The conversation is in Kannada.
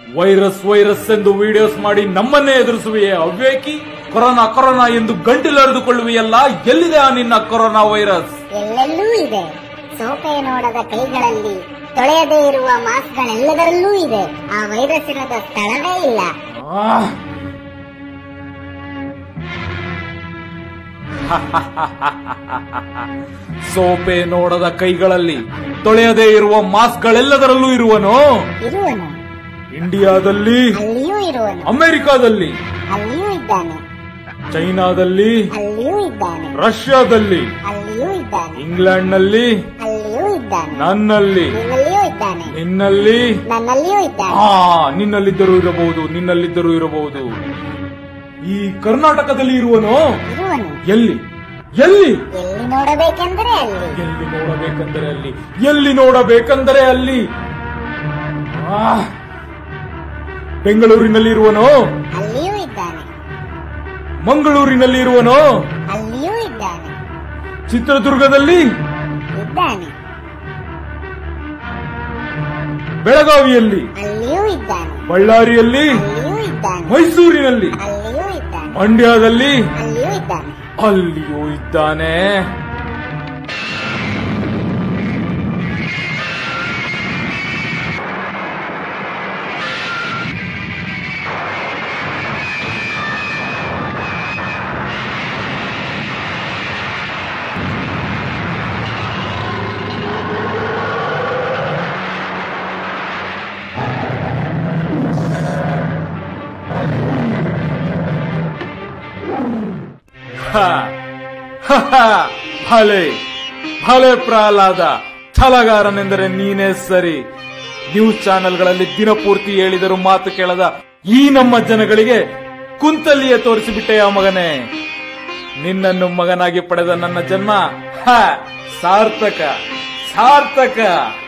ವೈರಸ್ ವೈರಸ್ ಎಂದು ವಿಡಿಯೋಸ್ ಮಾಡಿ ನಮ್ಮನ್ನೇ ಎದುರಿಸುವೆಯೇ ಅವ್ವೇಕಿ ಕೊರೋನಾ ಕೊರೋನಾ ಎಂದು ಗಂಟಿಲರಿದುಕೊಳ್ಳುವೆಯಲ್ಲ ಎಲ್ಲಿದೆ ಆ ನಿನ್ನ ಕೊರೋನಾ ವೈರಸ್ ಎಲ್ಲೆಲ್ಲೂ ಇದೆ ಸೋಪೆ ನೋಡದ ಕೈಗಳಲ್ಲಿ ತೊಳೆಯದೇ ಇರುವ ಮಾಸ್ಕ್ಗಳೆಲ್ಲದರಲ್ಲೂ ಇದೆ ಆ ವೈರಸ್ ಇರದ ಸ್ಥಳವೇ ಇಲ್ಲ ಆಹ್. ಸೋಪೆ ನೋಡದ ಕೈಗಳಲ್ಲಿ ತೊಳೆಯದೇ ಇರುವ ಮಾಸ್ಕ್ಗಳೆಲ್ಲದರಲ್ಲೂ ಇರುವನು ಇರುವನು ಇಂಡಿಯಾದಲ್ಲಿ ಅಲ್ಲಿಯೂ ಇರುವನು ಅಮೆರಿಕಾದಲ್ಲಿ ಅಲ್ಲಿಯೂ ಇದ್ದಾನೆ ಚೈನಾದಲ್ಲಿ ಅಲ್ಲಿಯೂ ಇದ್ದಾನೆ ರಷ್ಯಾದಲ್ಲಿ ಅಲ್ಲಿಯೂ ಇದ್ದಾನೆ ಇಂಗ್ಲೆಂಡ್ನಲ್ಲಿ ಅಲ್ಲಿಯೂ ಇದ್ದಾನೆ ನನ್ನಲ್ಲಿ ನಿನ್ನಲ್ಲಿಯೂ ಇದ್ದಾನೆ ನಿನ್ನಲ್ಲಿ ನನ್ನಲ್ಲಿಯೂ ಇದ್ದಾನೆ ಆ ನಿನ್ನಲ್ಲಿದ್ದರೂ ಇರಬಹುದು ನಿನ್ನಲ್ಲಿದ್ದರೂ ಇರಬಹುದು ಈ ಕರ್ನಾಟಕದಲ್ಲಿ ಇರುವನು ಇರುವನು ಎಲ್ಲಿ ಎಲ್ಲಿ ಎಲ್ಲಿ ನೋಡಬೇಕೆಂದರೆ ಅಲ್ಲಿ ಎಲ್ಲಿ ನೋಡಬೇಕೆಂದರೆ ಅಲ್ಲಿ ಎಲ್ಲಿ ನೋಡಬೇಕೆಂದರೆ ಅಲ್ಲಿ ಆ, ಬೆಂಗಳೂರಿನಲ್ಲಿ ಇರುವನು ಅಲ್ಲಿಯೂ ಇದ್ದಾನೆ ಮಂಗಳೂರಿನಲ್ಲಿ ಇರುವನು ಅಲ್ಲಿಯೂ ಇದ್ದಾನೆ ಚಿತ್ರದುರ್ಗದಲ್ಲಿ ಇದ್ದಾನೆ ಬೆಳಗಾವಿಯಲ್ಲಿ ಅಲ್ಲಿಯೂ ಇದ್ದಾನೆ ಬಳ್ಳಾರಿಯಲ್ಲಿ ಅಲ್ಲಿಯೂ ಇದ್ದಾನೆ ಮೈಸೂರಿನಲ್ಲಿ ಅಲ್ಲಿಯೂ ಇದ್ದಾನೆ ಮಂಡ್ಯದಲ್ಲಿ ಅಲ್ಲಿಯೂ ಇದ್ದಾನೆ ಅಲ್ಲಿಯೂ ಇದ್ದಾನೆ ಹ, ಹ, ಹ, ಭಲೆ ಭಲೆ ಪ್ರಹ್ಲಾದ ಛಲಗಾರನೆಂದರೆ ನೀನೇ ಸರಿ ನ್ಯೂಸ್ ಚಾನೆಲ್ಗಳಲ್ಲಿ ದಿನಪೂರ್ತಿ ಹೇಳಿದರೂ ಮಾತು ಕೇಳದ ಈ ನಮ್ಮ ಜನಗಳಿಗೆ ಕುಂತಲ್ಲಿಯೇ ತೋರಿಸಿಬಿಟ್ಟೆ ಆ ಮಗನೇ ನಿನ್ನನ್ನು ಮಗನಾಗಿ ಪಡೆದ ನನ್ನ ಜನ್ಮ ಹ, ಸಾರ್ಥಕ ಸಾರ್ಥಕ